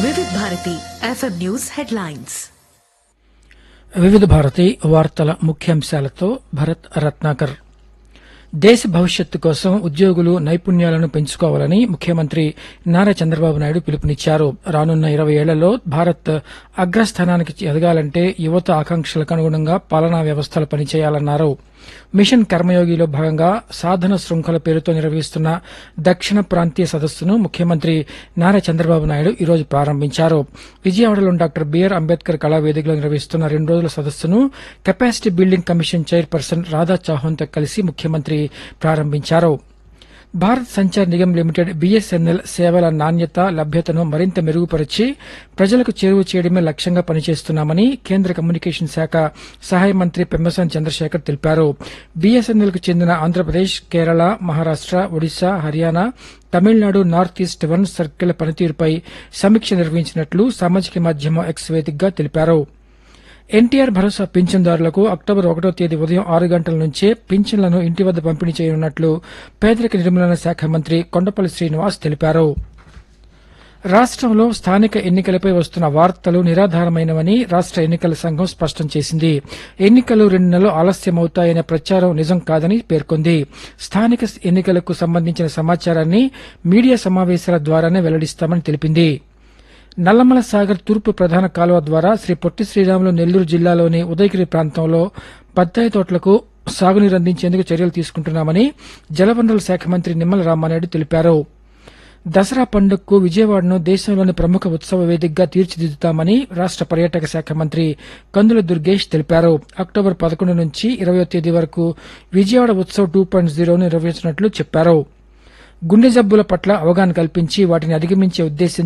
వివిధ Bharati FM news headlines వివిధ భారతి వార్తల ముఖ్యాంశాలతో భరత్ రత్నాకర్ దేశ భవిష్యత్తు కోసం ఉద్యోగులు నైపుణ్యాలను పెంచుకోవాలని ముఖ్యమంత్రి నారా చంద్రబాబు నాయుడు పిలుపునిచ్చారు రానున్న ఇరవై ఏళ్లలో భారత్ అగ్రస్థానానికి ఎదగాలంటే యువత ఆకాంక్షలకు అనుగుణంగా పాలనా వ్యవస్థలు పనిచేయాలన్నారు మిషన్ కర్మయోగిలో భాగంగా సాధన శృంఖల పేరుతో నిర్వహిస్తున్న దక్షిణ ప్రాంతీయ సదస్సును ముఖ్యమంత్రి నారా చంద్రబాబు నాయుడు ఈరోజు ప్రారంభించారు విజయవాడలోని డాక్టర్ బిఆర్ అంబేద్కర్ కళావేదికలో నిర్వహిస్తున్న రెండు రోజుల సదస్సును capacity building commission chairperson Radha చౌహాన్తో కలిసి ముఖ్యమంత్రి ప్రారంభించారు భారత్ సంచార్ నిగమ్ లిమిటెడ్ బీఎస్ఎన్ఎల్ సేవల నాణ్యత లభ్యతను మరింత మెరుగుపరిచి ప్రజలకు చేరువ చేయడమే లక్ష్యంగా పనిచేస్తున్నామని కేంద్ర కమ్యూనికేషన్ శాఖ సహాయ మంత్రి పెమ్మసాని చంద్రశేఖర్ తెలిపారు బీఎస్ఎన్ఎల్ కు చెందిన Andhra Pradesh Kerala Maharashtra Odisha Haryana Tamil Nadu north east one circle పనితీరుపై సమీక్ష నిర్వహించినట్లు సామాజిక మాధ్యమం ఎక్స్ వేదికగా తెలిపారు ఎన్టీఆర్ భరోసా పింఛన్దారులకు అక్టోబర్ ఒకటో తేదీ ఉదయం ఆరు గంటల నుంచే పింఛన్లను ఇంటి వద్ద పంపిణీ చేయనున్నట్లు పేదరిక నిర్మూలన శాఖ మంత్రి కొండపల్లి శ్రీనివాస్ తెలిపారు రాష్ట్రంలో స్థానిక ఎన్నికలపై వస్తున్న వార్తలు నిరాధారమైనవని రాష్ట్ర ఎన్నికల సంఘం స్పష్టం చేసింది ఎన్నికలు రెండు నెలలు ఆలస్యమవుతాయనే ప్రచారం నిజం కాదని పేర్కొంది స్థానిక ఎన్నికలకు సంబంధించిన సమాచారాన్ని మీడియా సమావేశాల ద్వారానే వెల్లడిస్తామని తెలిపింది నల్లమల సాగర్ తూర్పు ప్రధాన కాలువ ద్వారా శ్రీ పొట్టి శ్రీరాములు నెల్లూరు జిల్లాలోని ఉదయగిరి ప్రాంతంలో బత్తాయి తోటలకు సాగునీరు అందించేందుకు చర్యలు తీసుకుంటున్నామని జలవనరుల శాఖ మంత్రి నిమ్మల రామానాయుడు తెలిపారు దసరా పండుగకు విజయవాడను దేశంలోని ప్రముఖ ఉత్సవ వేదికగా తీర్చిదిద్దుతామని రాష్ట పర్యాటక శాఖ మంత్రి కందుల దుర్గేష్ తెలిపారు అక్టోబర్ పదకొండు నుంచి ఇరవయో తేదీ వరకు విజయవాడ ఉత్సవ్ టూ పాయింట్ జీరోను నిర్వహించినట్లు చెప్పారు గుండె జబ్బుల పట్ల అవగాహన కల్పించి వాటిని అధిగమించే ఉద్దేశం